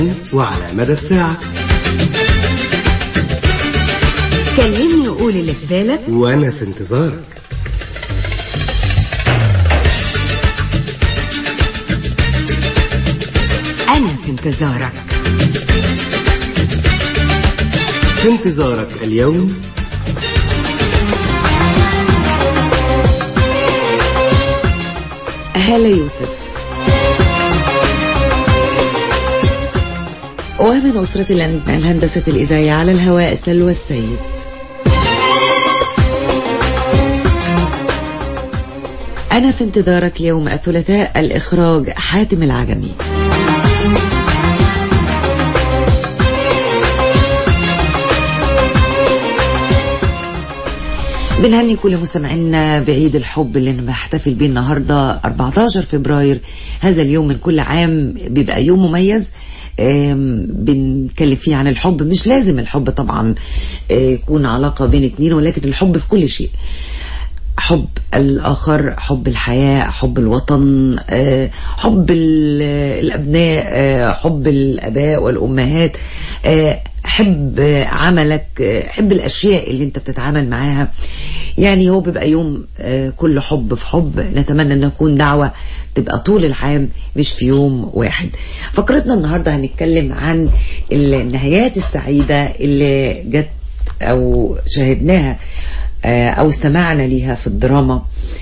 وعلى مدى الساعة كلمني وقول اللي في بالك وأنا في انتظارك أنا في انتظارك في انتظارك اليوم هالة يوسف ومن أسرة الهن- الهندسة الإذاعية على الهواء سلوى السيد أنا في انتظارك يوم الثلاثاء الإخراج حاتم العجمي بنهني كل مستمعينا بعيد الحب اللي بنحتفل بيه النهارده 14 فبراير هذا اليوم من كل عام بيبقى يوم مميز آم، بنتكلم فيه عن الحب مش لازم الحب طبعا آه، يكون علاقة بين اتنين ولكن الحب في كل شيء حب الآخر حب الحياة حب الوطن آه، حب ال- الأبناء آه، حب الآباء والأمهات آه، حب آه، عملك آه، حب الأشياء اللي أنت بتتعامل معاها يعني هو بيبقى يوم آه، كل حب في حب نتمنى أن يكون دعوة تبقى طول العام مش في يوم واحد فقرتنا النهاردة هنتكلم عن النهايات السعيدة اللي جت أو شاهدناها آه، أو استمعنا ليها في الدراما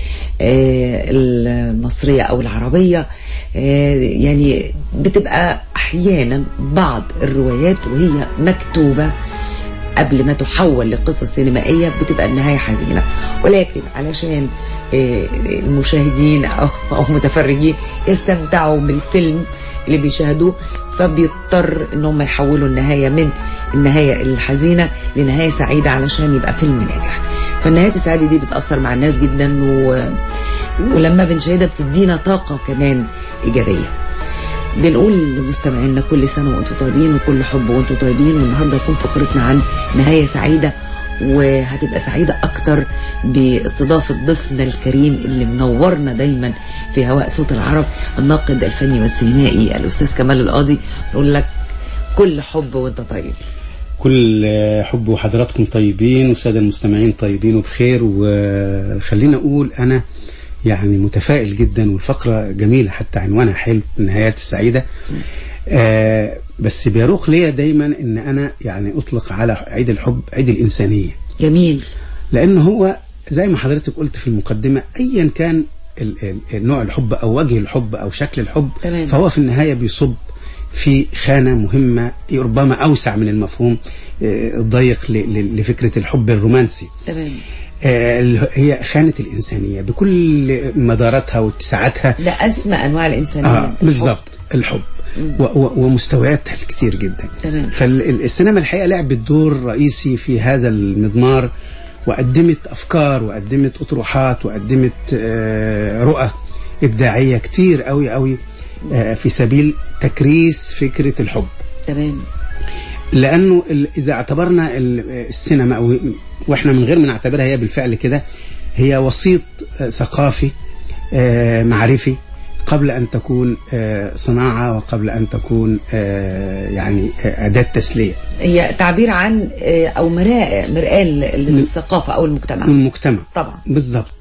آه، المصرية أو العربية آه، يعني بتبقى أحيانا بعض الروايات وهي مكتوبة قبل ما تحول لقصة سينمائية بتبقى النهاية حزينة ولكن علشان آه، المشاهدين أو أو متفرجين يستمتعوا بالفيلم اللي بيشاهدوه فبيضطر ان هم يحولوا النهاية من النهاية الحزينة لنهاية سعيدة علشان يبقى فيلم ناجح فالنهايات السعيدة دي بتأثر مع الناس جدا و... ولما بنشاهدها بتدينا طاقة كمان إيجابية بنقول لمستمعينا كل سنة وانتم طيبين وكل حب وانتم طيبين والنهارده هتكون فقرتنا عن نهاية سعيدة وهتبقى سعيدة أكتر باستضافة ضيفنا الكريم اللي منورنا دايما في هواء صوت العرب الناقد الفني والسينمائي الأستاذ كمال القاضي نقول لك كل حب وانت طيب كل حب وحضراتكم طيبين والسادة المستمعين طيبين وبخير وخلينا أقول أنا يعني متفائل جدا والفقرة جميلة حتى عنوانها حلو النهايات السعيدة آه بس بيروق ليا دايما ان انا يعني اطلق على عيد الحب عيد الانسانية جميل لان هو زي ما حضرتك قلت في المقدمة ايا كان ال- ال- نوع الحب او وجه الحب او شكل الحب تمام. فهو في النهاية بيصب في خانة مهمة ربما أوسع من المفهوم آه، الضيق ل- ل- لفكرة الحب الرومانسي تمام آه، اللي هي خانة الإنسانية بكل مداراتها واتساعاتها ده أسمى أنواع الإنسانية آه الحب. بالظبط الحب و- و- ومستوياتها الكتير جدا تمام. فالسينما الحقيقة لعبت دور رئيسي في هذا المضمار وقدمت أفكار وقدمت أطروحات وقدمت آه، رؤى إبداعية كتير قوي قوي آه، في سبيل تكريس فكرة الحب تمام لانه ال- اذا اعتبرنا ال- السينما أو واحنا من غير ما نعتبرها هي بالفعل كده هي وسيط آه، ثقافي آه، معرفي قبل ان تكون آه، صناعه وقبل ان تكون آه، يعني آه، اداه تسليه هي تعبير عن آه، أو مرآة مرآة للثقافة أو المجتمع والمجتمع طبعا بالضبط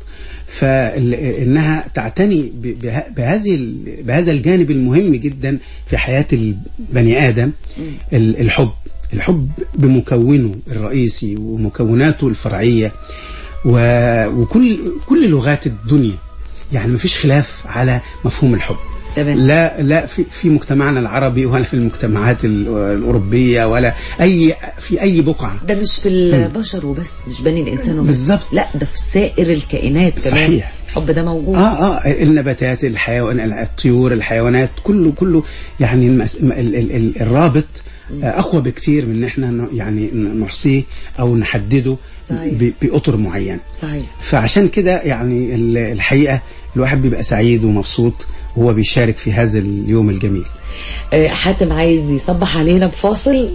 فانها تعتني ب- به- بهذه ال- بهذا الجانب المهم جدا في حياه البني ادم ال- الحب الحب بمكونه الرئيسي ومكوناته الفرعيه و- وكل كل لغات الدنيا يعني مفيش خلاف على مفهوم الحب تمام. لا لا في في مجتمعنا العربي ولا في المجتمعات ال- الاوروبيه ولا اي في اي بقعه ده مش في البشر وبس مش بني الإنسان وبس بالظبط. لا ده في سائر الكائنات كمان صحيح. الحب ده موجود اه اه النباتات الحيوان الطيور الحيوانات كله كله يعني المس... ال... ال... ال... الرابط آه، اقوى بكتير من ان احنا ن- يعني ن- نحصيه او نحدده صحيح. ب... باطر معين صحيح فعشان كده يعني ال- الحقيقه الواحد بيبقى سعيد ومبسوط وهو بيشارك في هذا اليوم الجميل آه، حاتم عايز يصبح علينا بفاصل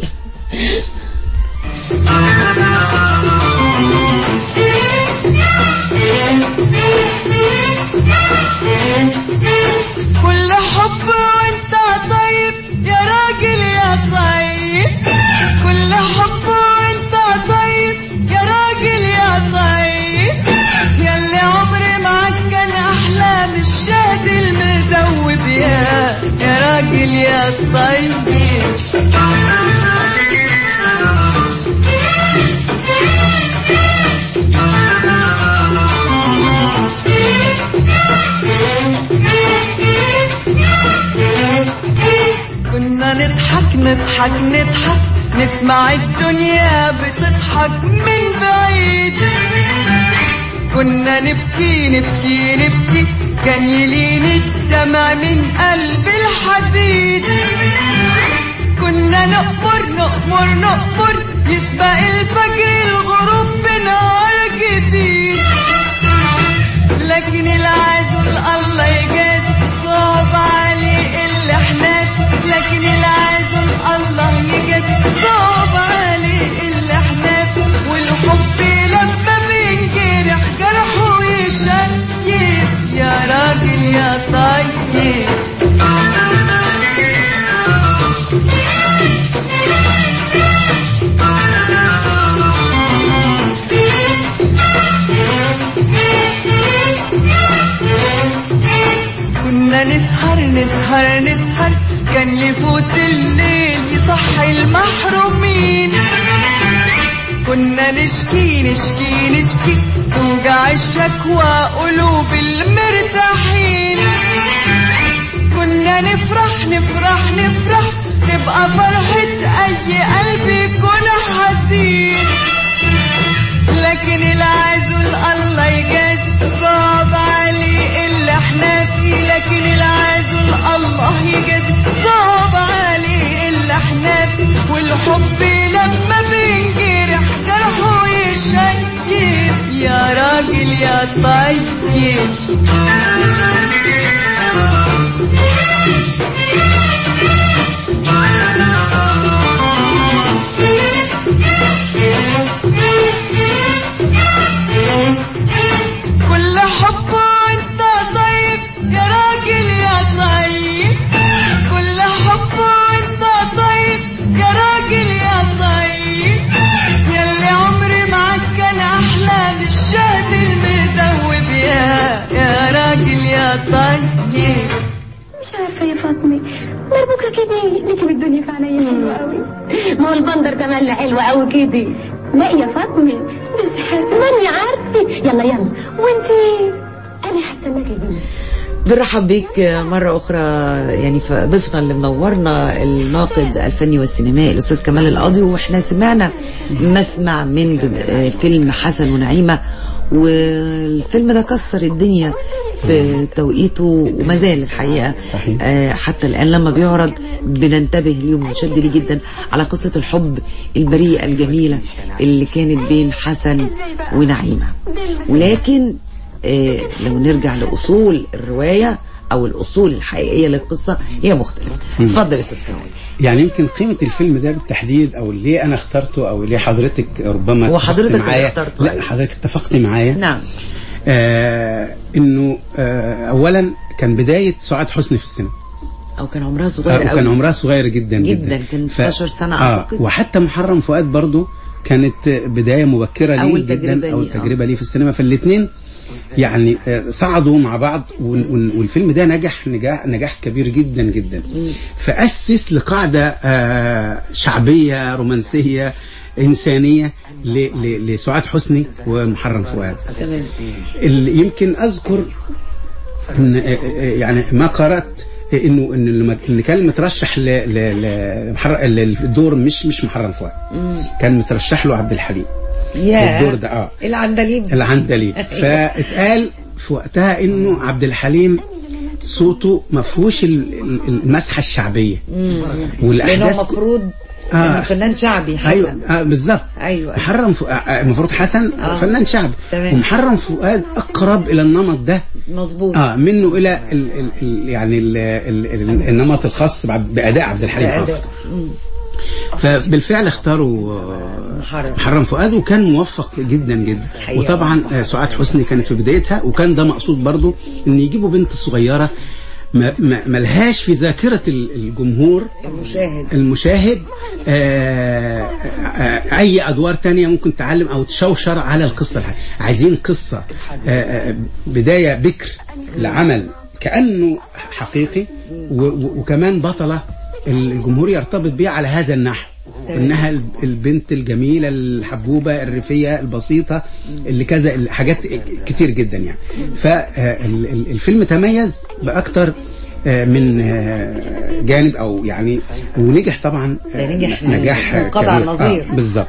كل حب وانت طيب يا راجل يا راجل يا طيب كنا نضحك نضحك نضحك نسمع الدنيا بتضحك من بعيد كنا نبكي نبكي نبكي كان يلين الدمع من قلب الحديد كنا نقمر نقمر نقمر يسبق الفجر الغروب بنهار جديد لكن العزل الله يجازي صعب عليه اللي احنا فيه. لكن العزل الله يجازي صعب عليه اللي احنا فيه. والحب لما بينجرح جرحه يشيب يا راجل يا طيب كنا نسهر نسهر نسهر كان يفوت الليل يصحي المحرومين كنا نشكي نشكي نشكي توجع الشكوى قلوب المرتاحين كنا نفرح نفرح نفرح تبقى فرحة أي قلب يكون حزين لكن العزل الله يجازي صعب عليه اللي احنا فيه لكن العزل الله يجازي صعب عليه اللي احنا فيه والحب لما بينجرح جرحه يشيب يا راجل يا طيب كل حب وانت طيب يا راجل يا طيب كل حب وانت طيب يا راجل يا طيب ياللي عمري معاك كان احلى من الشهد المدوب يا يا راجل يا طيب مش عارفة يا فاطمة مربوكة كده ليكي بالدنيا في عينيا حلوة قوي ما هو البندر كمان اللي حلوة قوي كده لا يا فاطمة بس حاسة ماني عارفة يلا يلا وانتي انا هستناكي دي بنرحب بيك مرة أخرى يعني في ضيفنا اللي منورنا الناقد الفني والسينمائي الأستاذ كمال القاضي وإحنا سمعنا مسمع من فيلم حسن ونعيمة والفيلم ده كسر الدنيا في توقيته وما زال الحقيقة صحيح. آه، حتى الآن لما بيعرض بننتبه اليوم نشد ليه جدا على قصة الحب البريئة الجميلة اللي كانت بين حسن ونعيمة ولكن آه، لو نرجع لأصول الرواية أو الأصول الحقيقية للقصة هي مختلفة اتفضل يا أستاذ كمال يعني يمكن قيمة الفيلم ده بالتحديد أو ليه أنا اخترته أو ليه حضرتك ربما هو اتفقت حضرتك اللي معايا اخترته، لا أيوة. حضرتك اتفقت معايا نعم آه إنه آه أولا كان بداية سعاد حسني في السينما أو كان عمرها آه صغير وكان قوي عمرها صغير جدا جدا، كان 16 سنة آه أعتقد. وحتى محرم فؤاد برضو كانت بداية مبكرة ليه أول جدا تجربة أول ليه، آه. تجربة ليه في السينما فالاثنين يعني آه، صعدوا مع بعض وال- وال- والفيلم ده نجح نجاح نجاح كبير جدا جدا فأسس لقاعدة آه، شعبية رومانسية إنسانية ل- ل- لسعاد حسني ومحرم فؤاد تمام اللي يمكن اذكر ان آه، آه، يعني ما قرات انه ان لما ان كان مترشح ل ل لمحر- للدور مش مش محرم فؤاد كان مترشح له عبد الحليم يا الدور ده اه العندليب العندليب فاتقال في وقتها انه عبد الحليم صوته ما فيهوش ال- ال- المسحه الشعبيه لأنه والاحداث مفروض آه. إنه فنان شعبي حسن ايوه آه بالظبط أيوة. محرم ف... آه، المفروض حسن آه. فنان شعبي تمام. ومحرم فؤاد اقرب الى النمط ده مظبوط اه منه الى ال ال ال يعني ال ال ال النمط الخاص بعب- باداء عبد الحليم بأداء. حافظ فبالفعل اختاروا آه، محرم. محرم فؤاد وكان موفق جدا جدا الحقيقة. وطبعا آه، سعاد حسني كانت في بدايتها وكان ده مقصود برضو ان يجيبوا بنت صغيره ما ما- ملهاش في ذاكره ال- الجمهور المشاهد المشاهد آه، آه، اي ادوار تانية ممكن تعلم او تشوشر على القصه الحقيقية. عايزين قصه آه، آه، بدايه بكر لعمل كانه حقيقي و- و- وكمان بطله الجمهور يرتبط بيها على هذا النحو انها ال- البنت الجميله الحبوبه الريفيه البسيطه اللي كذا حاجات كتير جدا يعني فالفيلم تميز باكتر آه، من آه، جانب او يعني ونجح طبعا آه، ده نجح نجاح منقطع كبير. النظير. آه، بالظبط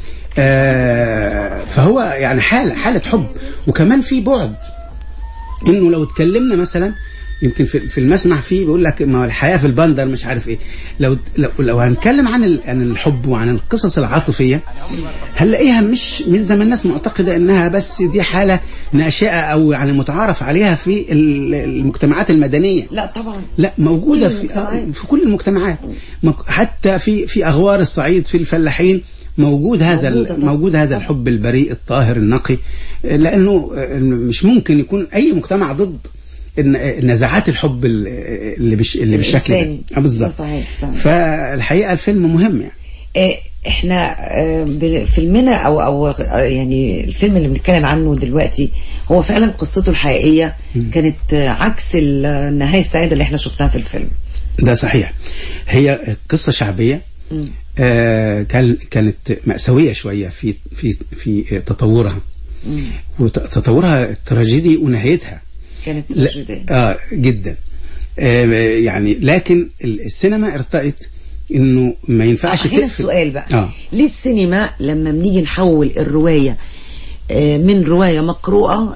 آه، فهو يعني حاله حاله حب وكمان في بعد انه لو اتكلمنا مثلا يمكن في في المسمع فيه بيقول لك ما هو الحياه في البندر مش عارف ايه لو لو, لو هنتكلم عن ال- عن الحب وعن القصص العاطفيه هنلاقيها مش مش زي ما الناس معتقده انها بس دي حاله ناشئه او يعني متعارف عليها في ال- المجتمعات المدنيه لا طبعا لا موجودة كل في المجتمعات. في كل المجتمعات مك- حتى في في أغوار الصعيد في الفلاحين موجود هذا موجودة ال- طبعا. موجود هذا الحب البريء الطاهر النقي لأنه مش ممكن يكون أي مجتمع ضد الن- نزعات الحب ال- اللي بش اللي بالشكل ده الإنساني. آه، بالظبط ده صحيح، صحيح. فالحقيقة الفيلم مهم يعني آه، احنا آه، بن- فيلمنا او او آه، يعني الفيلم اللي بنتكلم عنه دلوقتي هو فعلا قصته الحقيقيه كانت آه، عكس ال- النهايه السعيده اللي احنا شفناها في الفيلم ده صحيح هي قصة شعبية آه كان كانت مأساوية شوية في في في تطورها وتطورها التراجيدي ونهايتها كانت لا تراجيدية. اه جدا آه يعني لكن ال- السينما ارتأت انه ما ينفعش هنا السؤال بقى اه ليه السينما لما بنيجي نحول الرواية آه، من رواية مقروءة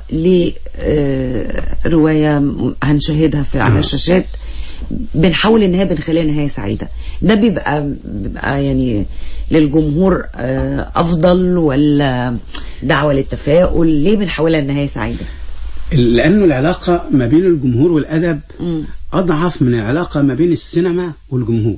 لرواية هنشاهدها في على آه. الشاشات بنحول النهاية بنخليها نهاية سعيدة ده بيبقى بيبقى يعني للجمهور آه، أفضل ولا دعوة للتفاؤل ليه بنحولها لنهاية سعيدة لانه العلاقه ما بين الجمهور والادب اضعف من العلاقه ما بين السينما والجمهور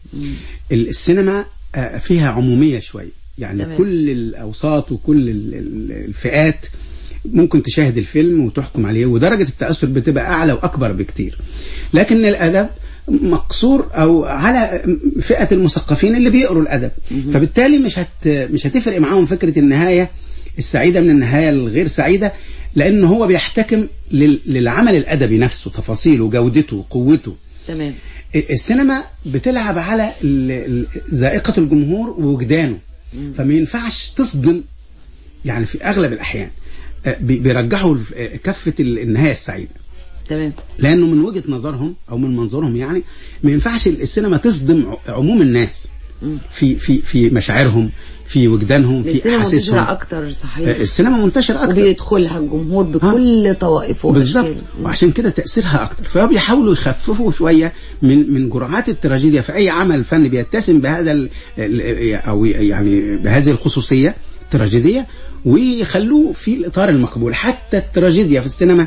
ال- السينما آه، فيها عموميه شويه يعني تمام. كل الاوساط وكل ال- ال- الفئات ممكن تشاهد الفيلم وتحكم عليه ودرجه التاثر بتبقى اعلى واكبر بكتير لكن الادب مقصور او على فئه المثقفين اللي بيقروا الادب فبالتالي مش هت مش هتفرق معاهم فكره النهايه السعيده من النهايه الغير سعيده لان هو بيحتكم لل- للعمل الادبي نفسه تفاصيله جودته قوته تمام السينما بتلعب على ال- ال- ذائقة الجمهور ووجدانه فما ينفعش تصدم يعني في أغلب الأحيان آه، بي- بيرجحوا الف- آه، كفة ال- النهاية السعيدة تمام لأنه من وجهة نظرهم أو من منظورهم يعني ما ينفعش السينما تصدم ع- عموم الناس في في في مشاعرهم في وجدانهم في السينما أحاسيسهم منتشرة أكتر صحيح آه، السينما منتشرة أكتر وبيدخلها الجمهور بكل طوائفه بالظبط وأشكاله. وعشان كده تاثيرها اكتر فبيحاولوا يخففوا شويه من من جرعات التراجيديا في اي عمل فني بيتسم بهذا ال ال- او يعني بهذه الخصوصيه التراجيديه ويخلوه في الاطار المقبول حتى التراجيديا في السينما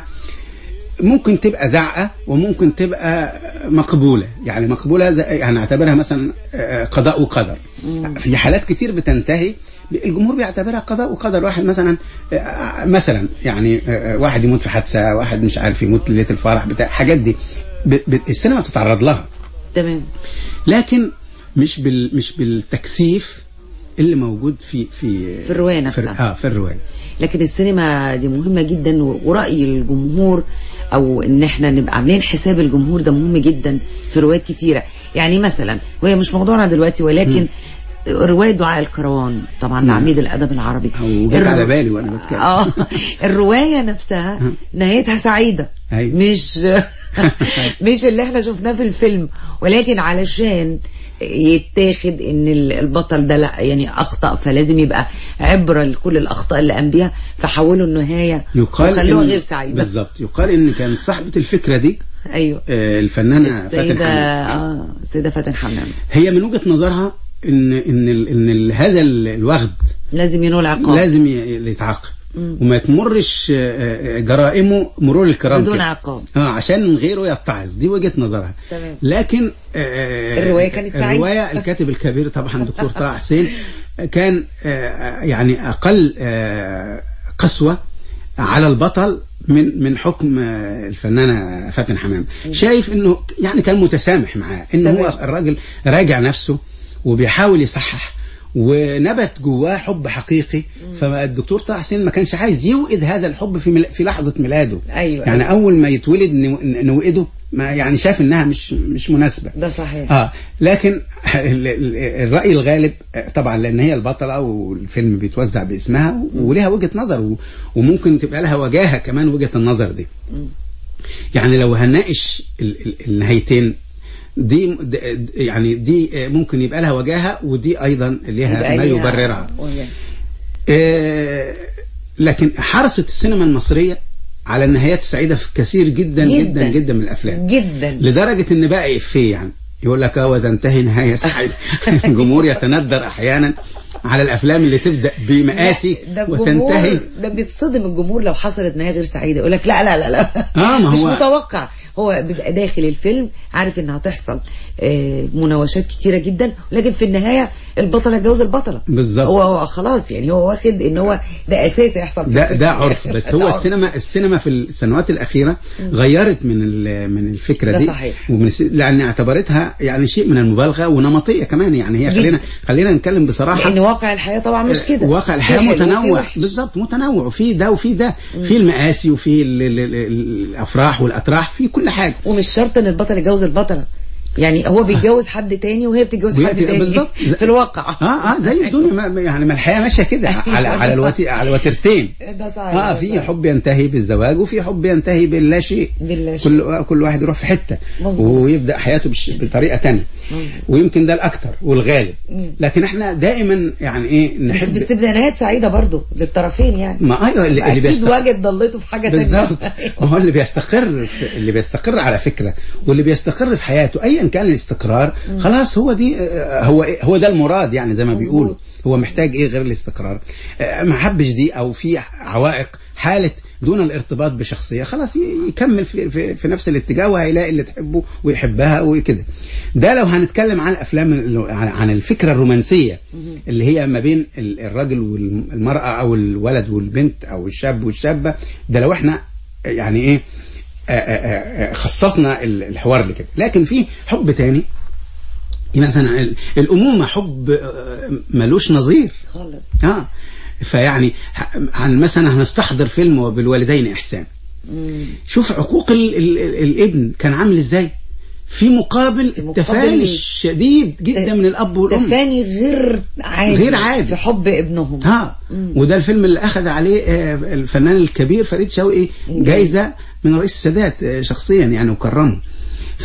ممكن تبقى زعقه وممكن تبقى مقبوله يعني مقبوله زي يعني نعتبرها مثلا آه، قضاء وقدر في حالات كتير بتنتهي الجمهور بيعتبرها قضاء وقدر واحد مثلا آه، مثلا يعني آه، واحد يموت في حادثه واحد مش عارف يموت ليله الفرح بتاع الحاجات دي ب- ب- السينما بتتعرض لها تمام لكن مش بال مش بالتكثيف اللي موجود في في في الرواية نفسها. في اه في الروايه لكن السينما دي مهمة جدا و- ورأي الجمهور او ان احنا نبقى عاملين حساب الجمهور ده مهم جدا في روايات كتيرة يعني مثلا وهي مش موضوعنا دلوقتي ولكن رواية دعاء الكروان طبعا لعميد الأدب العربي أو جت الر- على بالي وأنا بتكلم. اه الرواية نفسها نهايتها سعيدة أيوة. مش مش اللي احنا شفناه في الفيلم ولكن علشان يتاخد ان ال- البطل ده لا يعني اخطا فلازم يبقى عبره لكل الاخطاء اللي قام بيها فحولوا النهايه يقال وخلوها إن- غير سعيده بالظبط يقال ان كان صاحبه الفكره دي ايوه آه، الفنانه فاتن السيده حمامة. اه السيده فاتن حمام هي من وجهه نظرها ان ان ال- ان ال- هذا ال- الوغد لازم ينول عقاب لازم ي- يتعاقب وما تمرش آه، آه، جرائمه مرور الكرام بدون كده. عقاب. اه عشان من غيره يتعظ دي وجهه نظرها تمام. لكن آه، الرواية كانت سعيدة. الروايه الكاتب الكبير طبعا دكتور طه حسين كان آه، يعني اقل آه، قسوه على البطل من من حكم آه، الفنانه فاتن حمام شايف انه يعني كان متسامح معاه ان هو تمام. الراجل راجع نفسه وبيحاول يصحح ونبت جواه حب حقيقي فالدكتور طه حسين ما كانش عايز يوقد هذا الحب في مل... في لحظه ميلاده أيوة، يعني أيوة. اول ما يتولد نو- نوقده ما يعني شاف انها مش مش مناسبه ده صحيح اه لكن ال- ال- الرأي الغالب آه، طبعا لأن هي البطلة والفيلم بيتوزع باسمها ولها وجهة نظر و- وممكن تبقى لها وجاهة كمان وجهة النظر دي يعني لو هنناقش ال- ال- النهايتين دي د- يعني دي آه، ممكن يبقى لها وجاهة ودي أيضا لها يبقى ما ليها يبررها وجه. آه، لكن حرصت السينما المصرية على النهايات السعيدة في كثير جدا جدا جداً. جدا, جدا من الأفلام جدا لدرجة ان بقى افيه يعني يقول لك اه وتنتهي نهاية سعيدة الجمهور يتندر احيانا على الافلام اللي تبدا بمآسي ده وتنتهي الجمهور ده بيتصدم الجمهور لو حصلت نهايه غير سعيده يقول لك لا لا لا لا آه، ما مش هو- متوقع هو بيبقى داخل الفيلم عارف انها هتحصل آه، مناوشات كتيره جدا لكن في النهايه البطل اتجوز البطله بالظبط. هو هو خلاص يعني هو واخد ان هو ده اساسي يحصل في ده الفيلم. ده عرف بس ده هو عرف. السينما السينما في السنوات الاخيره غيرت من ال- من الفكره ده دي صحيح. ومن الس- لان اعتبرتها يعني شيء من المبالغه ونمطيه كمان يعني هي جدا. خلينا خلينا نتكلم بصراحه لان واقع الحياه طبعا مش كده واقع الحياه في حلو وفي متنوع وحش. بالظبط متنوع في ده وفي ده في المآسي وفي ال- ال- ال- الافراح والاتراح في كل حاجه ومش شرط ان البطل يتجوز البطله يعني هو بيتجوز حد تاني وهي بتتجوز وهي حد بت- تاني بالظبط. في الواقع اه اه زي الدنيا ما يعني ما الحياه ماشيه كده على على الوتي على الوترتين ده صحيح اه ده في صحيح. حب ينتهي بالزواج وفي حب ينتهي باللا شيء باللا شيء. كل كل واحد يروح في حته مظبوط. ويبدا حياته بش بطريقه تانية ويمكن ده الاكثر والغالب لكن احنا دائما يعني ايه بس نحب بس تبقى نهاية سعيدة برضو للطرفين يعني ما ايوه اللي, اللي أكيد بيست... واجد ضلته في حاجة تانية بالظبط ما هو اللي بيستقر في اللي بيستقر على فكره واللي بيستقر في حياته ايا كان الاستقرار خلاص هو دي آه، هو إيه- هو ده المراد يعني زي ما بيقولوا هو محتاج ايه غير الاستقرار آه، ما حبش دي او في عوائق حاله دون الارتباط بشخصيه خلاص ي- يكمل في, في, في نفس الاتجاه وهيلاقي اللي تحبه ويحبها وكده ده لو هنتكلم عن الافلام ال- عن عن الفكره الرومانسيه اللي هي ما بين ال- الرجل والمراه او الولد والبنت او الشاب والشابه ده لو احنا يعني ايه آه، آه، آه، خصصنا ال- الحوار لكده لكن في حب تاني مثلا ال- الامومه حب آه، ملوش نظير خالص اه فيعني ه- عن مثلا هنستحضر فيلم بالوالدين احسان شوف عقوق ال ال ال الابن كان عامل ازاي في مقابل مقابل التفاني ال- الشديد جدا من الاب والام تفاني غير عادي غير عادي. في حب ابنهم ها وده الفيلم اللي اخذ عليه آه، الفنان الكبير فريد شوقي جايزه من رئيس السادات آه، شخصيا يعني وكرمه ف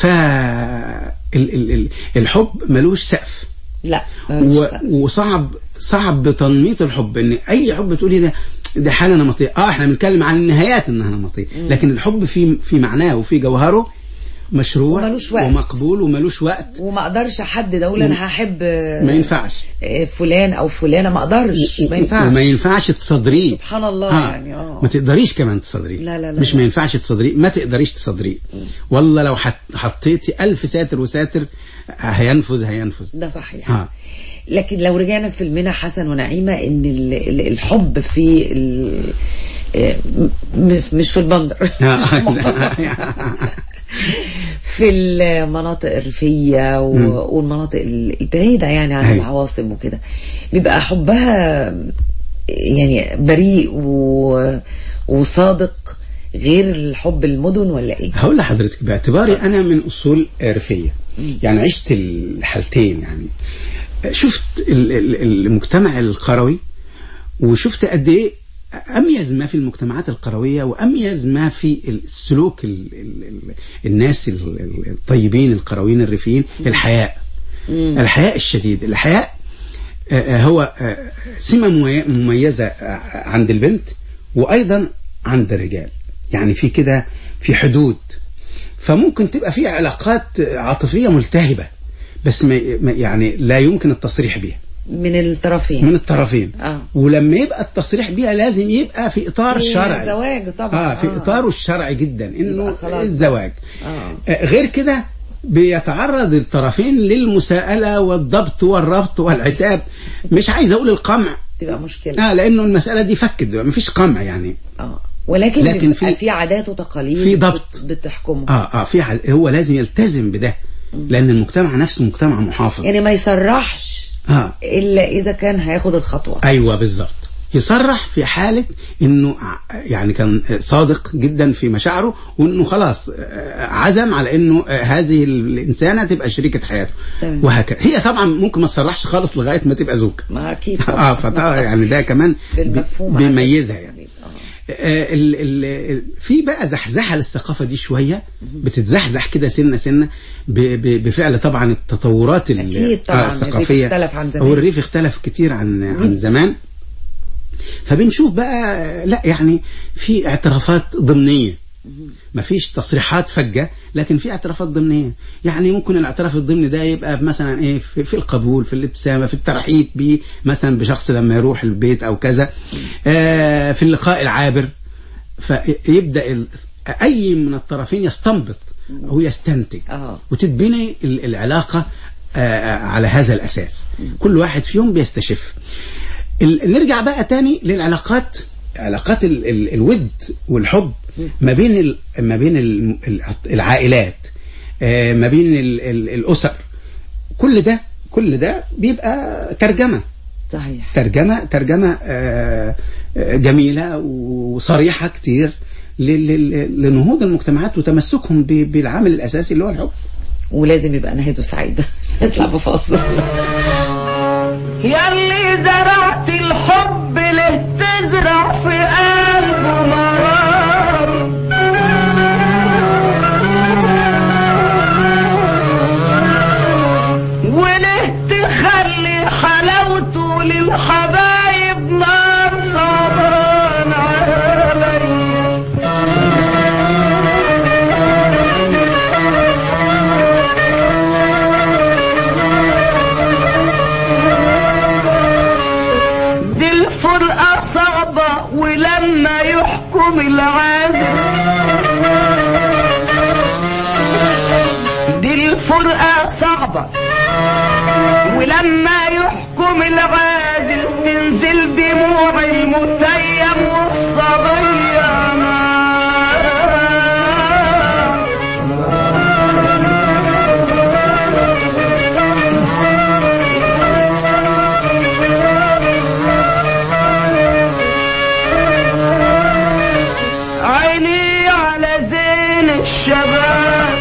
ال- ال- ال- الحب ملوش سقف لا و- وصعب صعب بتنميط الحب ان اي حب تقولي ده ده حاله نمطيه اه احنا بنتكلم عن النهايات انها نمطيه لكن الحب في في معناه وفي جوهره مشروع وملوش وقت. ومقبول وملوش وقت وما اقدرش احدد اقول انا هحب ما ينفعش آه، فلان او فلانه ما اقدرش ما ينفعش وما ينفعش تصدريه سبحان الله يعني اه ما تقدريش كمان تصدريه لا، لا، لا، مش لا. ما ينفعش تصدريه ما تقدريش تصدريه والله لو حط حطيتي ألف ساتر وساتر هينفذ هينفذ ده صحيح ها. لكن لو رجعنا في فيلمنا حسن ونعيمة ان ال- ال- الحب في ال- آه، م- مش في البندر في المناطق الريفية و- والمناطق ال- البعيدة يعني عن أيوة. العواصم وكده بيبقى حبها يعني بريء و... وصادق غير الحب المدن ولا ايه؟ هقول لحضرتك باعتباري انا من اصول ريفيه يعني عشت الحالتين يعني شفت ال- ال- المجتمع القروي وشفت قد ايه اميز ما في المجتمعات القرويه واميز ما في السلوك ال ال ال الناس ال- ال- الطيبين القرويين الريفيين الحياء الحياء الشديد الحياء آه، آه، هو آه، سمة ممي- مميزة آه، عند البنت وأيضا عند الرجال يعني في كده في حدود فممكن تبقى في علاقات عاطفية ملتهبة بس ما ما- يعني لا يمكن التصريح بيها من الطرفين من الطرفين آه. ولما يبقى التصريح بيها لازم يبقى في إطار في شرعي زواج طبعا اه في اطاره الشرعي جدا انه يبقى خلاص. الزواج آه. آه، غير كده بيتعرض الطرفين للمساءلة والضبط والربط والعتاب مش عايز اقول القمع تبقى مشكلة اه لانه المسألة دي فكت مفيش قمع يعني اه ولكن لكن لكن في- في في عادات وتقاليد في ضبط. بت- بتحكمه اه اه في ح- هو لازم يلتزم بده لان المجتمع نفسه مجتمع محافظ يعني ما يصرحش اه الا اذا كان هياخد الخطوه ايوه بالظبط يصرح في حالة انه ع- يعني كان صادق جدا في مشاعره وانه خلاص آه، عزم على انه آه، هذه الانسانة تبقى شريكة حياته تمام. وهكذا هي طبعا ممكن ما تصرحش خالص لغاية ما تبقى زوج ما اكيد اه فطبعا يعني ده كمان بالمفهوم بي- بيميزها عادة. يعني آه. آه، ال ال ال في بقى زحزحه للثقافه دي شويه بتتزحزح كده سنه سنه ب- ب- بفعل طبعا التطورات ال- أكيد طبعاً، آه، الريف الثقافيه اختلف عن زمان. هو الريف اختلف كتير عن عن زمان فبنشوف بقى لا يعني في اعترافات ضمنيه مفيش تصريحات فجة لكن في اعترافات ضمنية يعني ممكن الاعتراف الضمني ده يبقى مثلا ايه في, في القبول في الابتسامة في الترحيب بيه مثلا بشخص لما يروح البيت او كذا آه في اللقاء العابر فيبدأ ال- اي من الطرفين يستنبط او يستنتج آه. وتتبني ال- العلاقة آه على هذا الاساس كل واحد فيهم بيستشف ال- نرجع بقى تاني للعلاقات علاقات ال ال الود والحب ما بين ال ما بين ال ال العائلات آه، ما بين ال ال الأسر كل ده كل ده بيبقى ترجمة صحيح ترجمة ترجمة آه، آه، جميلة وصريحة كتير ل- ل- لنهوض المجتمعات وتمسكهم ب- بالعامل الأساسي اللي هو الحب ولازم يبقى نهايته سعيده نطلع بفاصل ياللي زرعت الحب له تزرع في قلبه مرار وله تخلي حلاوته للحبايب نار صبران عليا دي الفرقة صعبة ولما يحكم العادل دي الفرقة صعبة ولما يحكم العادل تنزل دموع المتيم والصبية نار عيني على زين الشباب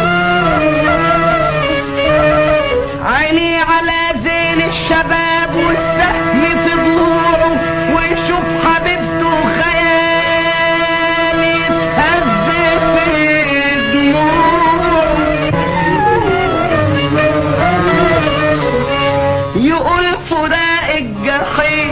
عيني على زين الشباب والسهم في ضلوعه ويشوف حبيبته خيالي يتهز في دموعه يقول فراق الجحيم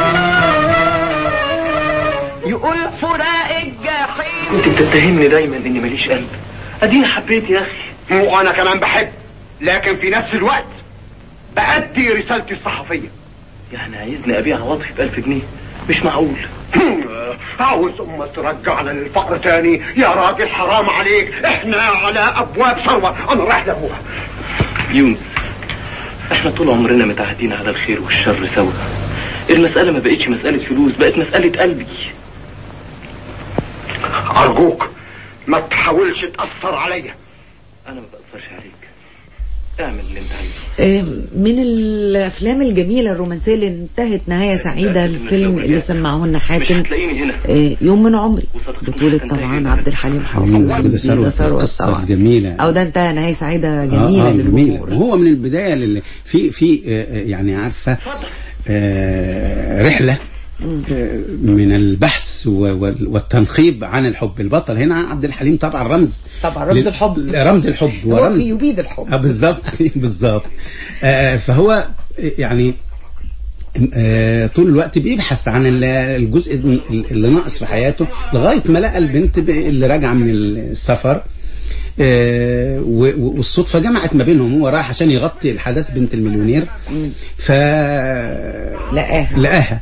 يقول فراق الجحيم انت بتتهمني دايما اني ماليش قلب اديني حبيت يا اخي وانا كمان بحب لكن في نفس الوقت بأدي رسالتي الصحفية يعني عايزني ابيع عواطفي ب 1000 جنيه مش معقول عاوز امك ترجعنا للفقر تاني يا راجل حرام عليك احنا على ابواب ثروة انا رايح لابوها يونس احنا طول عمرنا متعهدين على الخير والشر سوا المسألة ما بقتش مسألة فلوس بقت مسألة قلبي ارجوك ما تحاولش تأثر عليا انا ما بأثرش عليك اعمل اللي انت عايزه آه، من الافلام الجميله الرومانسيه اللي انتهت نهايه سعيده الفيلم اللي سمعه لنا مش حاتم هتلاقيني هنا آه، يوم من عمري وصدقت بطولة مش هتنتهي طبعا هنا. عبد الحليم حافظ حليم حافظ وزبيدة ثروت، ثروت قصة طبعا جميلة. او ده انتهى نهاية سعيدة آه، جميلة آه جميلة للجمهور وهو من البداية لل... في في آه، آه، يعني عارفة آه، رحلة آه، من البحث و- وال- والتنقيب عن الحب البطل هنا عبد الحليم طبعا رمز طبعا رمز لل- الحب. رمز الحب هو ورمز يبيد الحب آه، بالظبط بالظبط آه، فهو يعني آه، طول الوقت بيبحث عن ال- الجزء اللي ناقص في حياته لغاية ما لقى البنت ب- اللي راجعة من السفر آه، و- و- والصدفة جمعت ما بينهم هو راح عشان يغطي الحدث بنت المليونير ف لقاها لقاها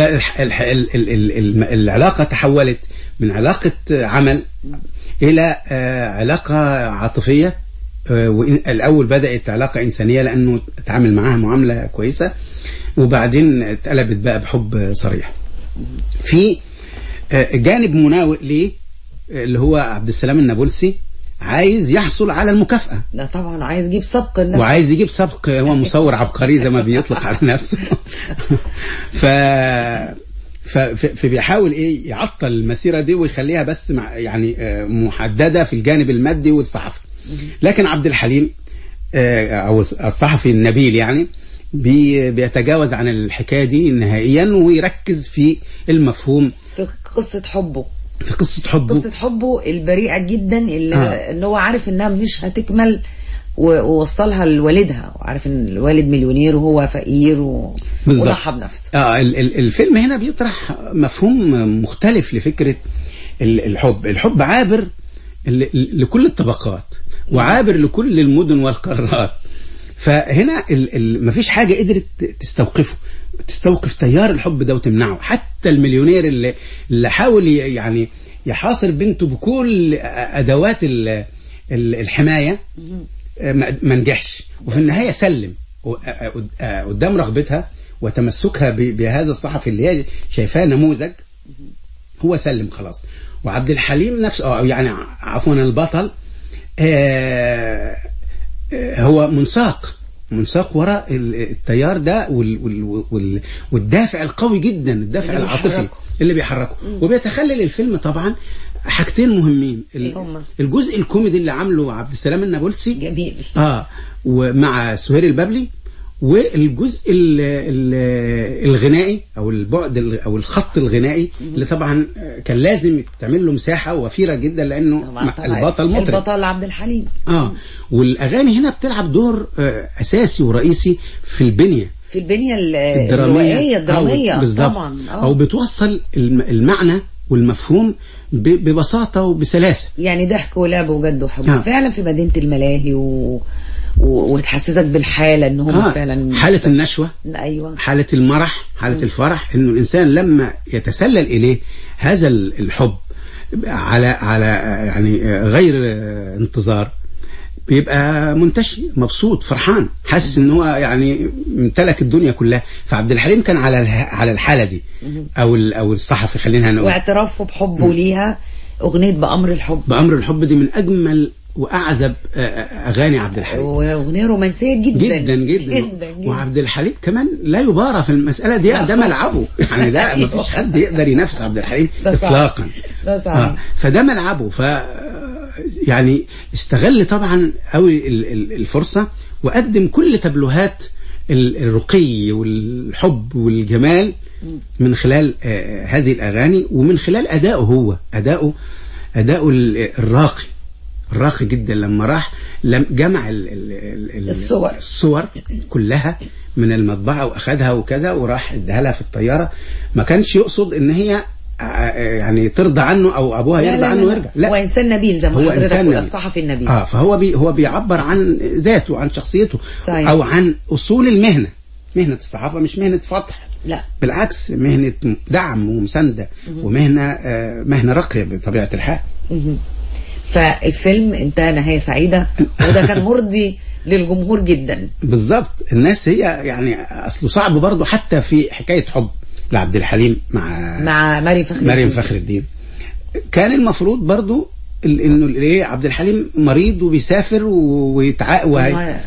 فالعلاقة تحولت من علاقة عمل إلى آه، علاقة عاطفية آه، وإن- الأول بدأت علاقة إنسانية لأنه اتعامل معاها معاملة كويسة وبعدين اتقلبت بقى بحب صريح في آه، جانب مناوئ ليه آه، اللي هو عبد السلام النابلسي عايز يحصل على المكافأة لا طبعا عايز يجيب سبق النفس وعايز يجيب سبق هو مصور عبقري زي ما بيطلق على نفسه ف ف- ف- فبيحاول ايه يعطل المسيره دي ويخليها بس مع يعني آه، محدده في الجانب المادي والصحفي لكن عبد الحليم آه، او الصحفي النبيل يعني بي- بيتجاوز عن الحكايه دي نهائيا ويركز في المفهوم في قصة حبه في قصه حبه قصة حبه البريئة جدا اللي آه. ان هو عارف انها مش هتكمل و- ووصلها لوالدها وعارف ان الوالد مليونير وهو فقير و... بالظبط. وضحى بنفسه اه ال- ال- الفيلم هنا بيطرح مفهوم مختلف لفكره ال- الحب الحب عابر ل- لكل الطبقات وعابر لكل المدن والقارات فهنا ال- ال- مفيش حاجه قدرت تستوقفه تستوقف تيار الحب ده وتمنعه حتى المليونير اللي, اللي حاول ي- يعني يحاصر بنته بكل ادوات ال- ال- الحمايه ما ما نجحش وفي النهايه سلم و- آه، آه، قدام رغبتها وتمسكها ب- بهذا الصحفي اللي هي شايفاه نموذج هو سلم خلاص وعبد الحليم نفسه اه يعني ع- عفوا البطل آه آه، هو منساق منساق وراء ال- التيار ده وال وال وال والدافع القوي جدا الدافع اللي العاطفي بيحركه. اللي بيحركه وبيتخلل الفيلم طبعا حاجتين مهمين ال- إيه هما؟ الجزء الكوميدي اللي عامله عبد السلام النابلسي جميل اه ومع سهير البابلي والجزء ال ال الغنائي او البعد ال- او الخط الغنائي اللي طبعا كان لازم تعمل له مساحه وفيره جدا لانه طبعا طبعا البطل مطرب البطل عبد الحليم اه والاغاني هنا بتلعب دور آه اساسي ورئيسي في البنيه في البنية ال- الدراميه الروائية الدرامية أو بالظبط طبعا او آه. بتوصل الم- المعنى والمفهوم ب- ببساطه وبسلاسه يعني ضحك ولعب وجد وحب آه. فعلا في مدينة الملاهي و... و... وتحسسك بالحالة ان هم آه فعلا حاله النشوه ايوه حالة المرح حالة الفرح انه الانسان لما يتسلل اليه هذا ال- الحب على على يعني غير انتظار بيبقى منتشي مبسوط فرحان حاسس ان هو يعني امتلك الدنيا كلها فعبد الحليم كان على اله- على الحاله دي او ال- او الصحفي خلينا نقول واعترافه بحبه ليها اغنية بأمر الحب بامر الحب دي من اجمل واعذب آه، آه، اغاني عبد الحليم واغنية رومانسية جدا جدا جدا, جدا, جدا. وعبد الحليم كمان لا يبارى في المسألة دي لا ده خالص. ملعبه يعني ده ما فيش حد يقدر ينافس عبد الحليم ده صح. اطلاقا ده صح. آه فده ملعبه ف يعني استغل طبعا قوي ال- ال- الفرصة وقدم كل تبلوهات ال- الرقي والحب والجمال من خلال آه، هذه الأغاني ومن خلال أدائه هو أدائه أدائه ال- الراقي الراقي جدا لما راح لم جمع ال ال ال الصور. الصور كلها من المطبعة وأخدها وكذا وراح اداها لها في الطيارة ما كانش يقصد إن هي آه، يعني ترضى عنه أو أبوها لا يرضى لا عنه لا ويرجع لا. هو إنسان نبيل زي ما هو حضرتك إنسان قلت نبيل. الصحفي النبيل اه فهو بي هو بيعبر عن ذاته وعن شخصيته صحيح. او عن اصول المهنه مهنه الصحافه مش مهنه فتح لا بالعكس مهنه دعم ومسانده ومهنه آه مهنه راقيه بطبيعه الحال مهم. فالفيلم انتهى نهاية سعيدة وده كان مرضي للجمهور جدا بالظبط الناس هي يعني اصله صعب برضه حتى في حكايه حب لعبد الحليم مع مع مريم فخر مريم الدين. فخر الدين كان المفروض برضو ال- انه الايه عبد الحليم مريض وبيسافر و- ويتع وما-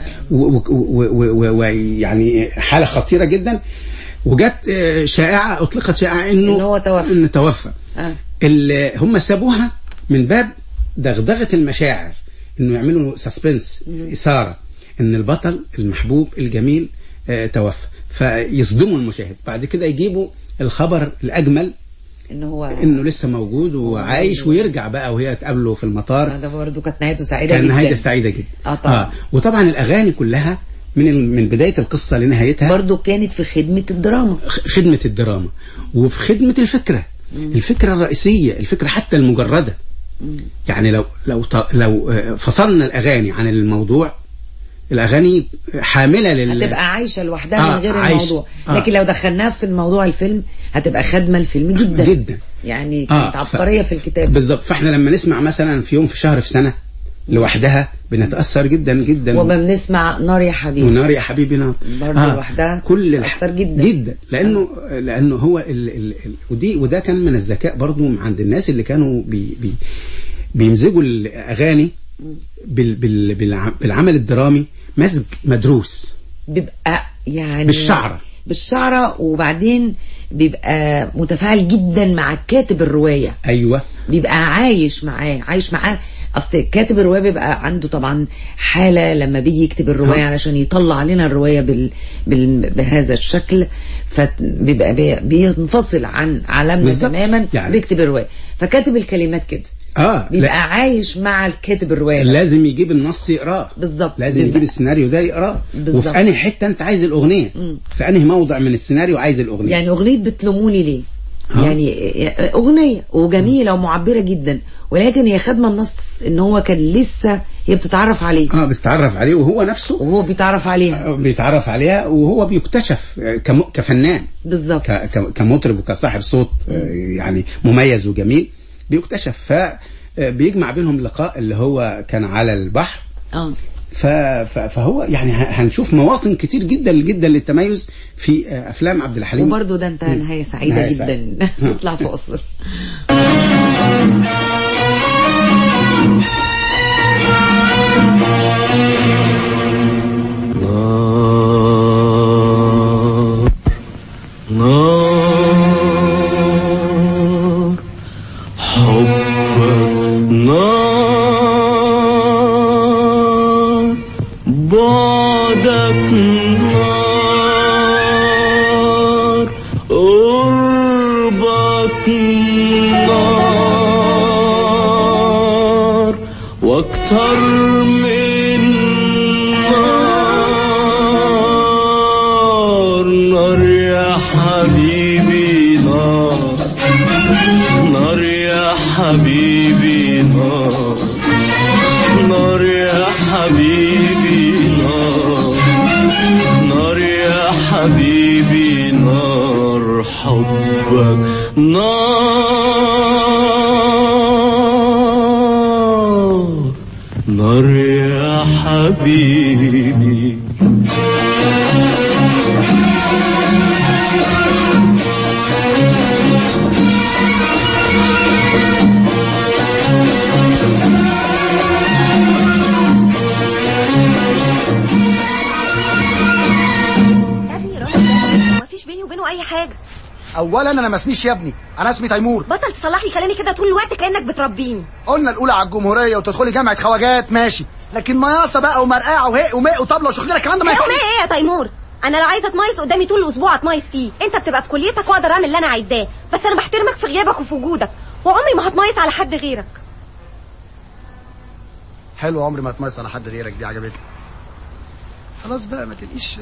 ويعني حاله خطيره جدا وجت آه، شائعه اطلقت شائعه انه إن هو توفى. انه توفى آه. ال- هم سابوها من باب دغدغه المشاعر انه يعملوا سسبنس اثاره ان البطل المحبوب الجميل آه، توفى فيصدموا المشاهد بعد كده يجيبوا الخبر الاجمل ان هو انه لسه موجود وعايش ويرجع بقى وهي تقابله في المطار ده برضه كانت نهايته سعيدة كان جدا نهايه سعيده جدا آه طبعا. وطبعا الاغاني كلها من ال- من بدايه القصه لنهايتها برضه كانت في خدمة الدراما خ- خدمه الدراما وفي خدمه الفكره الفكره الرئيسيه الفكره حتى المجرده يعني لو لو ط- لو آه، فصلنا الاغاني عن الموضوع الاغاني حامله لل هتبقى عايشة لوحدها آه، من غير عايشة. الموضوع آه. لكن لو دخلناها في الموضوع الفيلم هتبقى خدمة الفيلم جدا جدا. يعني آه، كانت عبقرية ف- في الكتاب بالظبط فاحنا لما نسمع مثلا في يوم في شهر في سنه لوحدها بنتاثر جدا جدا وما بنسمع نار يا حبيبي ونار يا حبيبي نار برضه لوحدها كل الح... تأثر جدا. جدا لانه لانه هو ال... ال... ال... ودي وده كان من الذكاء برضه عند الناس اللي كانوا بي... بي... بيمزجوا الاغاني بال بال بالع- بالعمل الدرامي مزج مدروس بيبقى يعني بالشعرة. بالشعرة وبعدين بيبقى متفاعل جدا مع كاتب الرواية ايوه بيبقى عايش معاه عايش معاه اصل كاتب الروايه بيبقى عنده طبعا حاله لما بيجي يكتب الروايه ها. علشان يطلع لنا الروايه بال... بال... بهذا الشكل فبيبقى بي... بينفصل عن عالمنا بالظبط. تماما يعني- بيكتب الروايه فكاتب الكلمات كده اه بيبقى لا عايش مع الكاتب الروايه نفسه. لازم يجيب النص يقراه بالظبط. لازم بيبقى- يجيب السيناريو ده يقراه بالظبط. وفي انهي حته انت عايز الاغنيه في انهي موضع من السيناريو عايز الاغنيه يعني اغنيه بتلوموني ليه ها. يعني اغنيه وجميله ومعبره جدا ولكن هي خدمه النص ان هو كان لسه هي بتتعرف عليه اه بيتعرف عليه وهو نفسه وهو بيتعرف عليها بيتعرف عليها وهو بيكتشف كم- كفنان بالظبط ك- ك- كمطرب وكصاحب صوت آه، يعني مميز وجميل بيكتشف فبيجمع بينهم لقاء اللي هو كان على البحر اه ف- ف- فهو يعني ه- هنشوف مواطن كتير جدا جدا للتميز في آه، افلام عبد الحليم وبرضه ده انت نهايه سعيده نهاية جدا سعيدة. نطلع فاصل نار حبك نار بعدك نار قربك نار واكتر من نار نار يا حبيبي نار نار يا حبيبي نار نار يا حبيبي نار نار يا حبيبي نار حبك نار نار يا حبيبي يا ابني راجل ده مفيش بيني وبينه اي حاجه اولا انا ما اسميش يا ابني انا اسمي تيمور بطل تصلح لي كلامي كده طول الوقت كانك بتربيني قلنا الاولى على الجمهوريه وتدخلي جامعه خواجات ماشي لكن مياصه بقى ومرقعه وهق ومق وطبله وشغلانه الكلام ده ما ايه ينفعش ايه يا تيمور انا لو عايزه اتميز قدامي طول الاسبوع اتميز فيه انت بتبقى في كليتك واقدر اعمل اللي انا عايزاه بس انا بحترمك في غيابك وفي وجودك وعمري ما هتميز على حد غيرك حلو عمري ما اتميز على حد غيرك دي عجبتني خلاص بقى ما تبقيش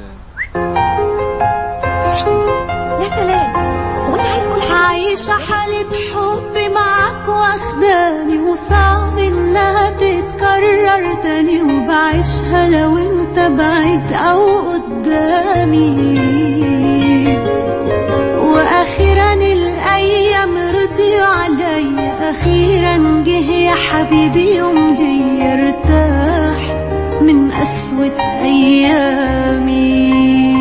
يا سلام هو انت عايز كل حاجه عايشة حالة حب معاك واخداني وصعب انها تتكرر تاني وبعيشها لو انت بعيد او قدامي واخيرا الايام رضيوا عليا اخيرا جه يا حبيبي يوم ليا ارتاح من قسوة ايامي